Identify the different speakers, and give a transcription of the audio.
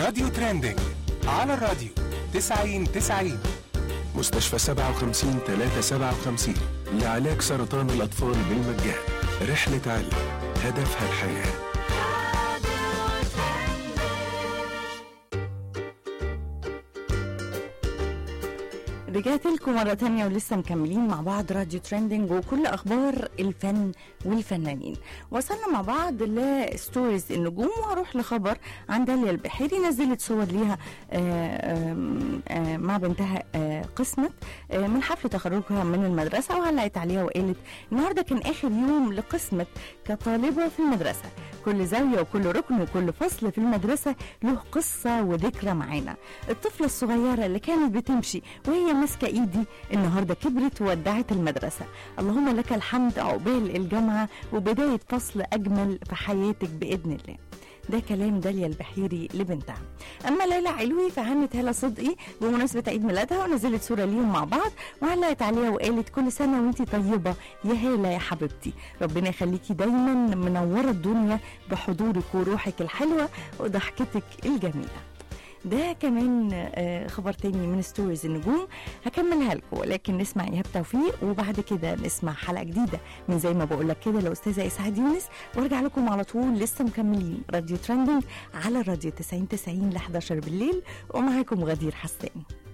Speaker 1: راديو ترندنج على الراديو 90 90
Speaker 2: مستشفى 57 357 لعلاج سرطان الأطفال بالمجان رحلة علم هدفها الحياه
Speaker 3: رجعت لكم مرة تانية ولسه مكملين مع بعض راديو ترندنج وكل أخبار الفن والفنانين وصلنا مع بعض لستوريز النجوم وهروح لخبر عن داليا البحيري نزلت صور ليها آه، آم، آه، مع بنتها آه، قسمت آه، من حفل تخرجها من المدرسة وعلقت عليها وقالت النهاردة كان آخر يوم لقسمت كطالبة في المدرسة كل زاوية وكل ركن وكل فصل في المدرسة له قصة وذكرى معانا الطفلة الصغيرة اللي كانت بتمشي وهي ماسكة ايدي النهاردة كبرت وودعت المدرسة اللهم لك الحمد عقبال الجامعة وبداية فصل أجمل في حياتك بإذن الله ده كلام داليا البحيري لبنتها اما ليلى علوي فهنت هاله صدقي بمناسبه عيد ميلادها ونزلت صوره ليهم مع بعض وعلقت عليها وقالت كل سنه وانت طيبه يا هاله يا حبيبتي ربنا يخليكي دايما منوره الدنيا بحضورك وروحك الحلوه وضحكتك الجميله ده كمان آه، خبر تاني من ستوريز النجوم هكملها لكم ولكن نسمع ايهاب توفيق وبعد كده نسمع حلقه جديده من زي ما بقول لك كده الاستاذه اسعاد يونس وارجع لكم على طول لسه مكملين راديو ترندنج على الراديو 90 90 ل 11 بالليل ومعاكم غدير حسان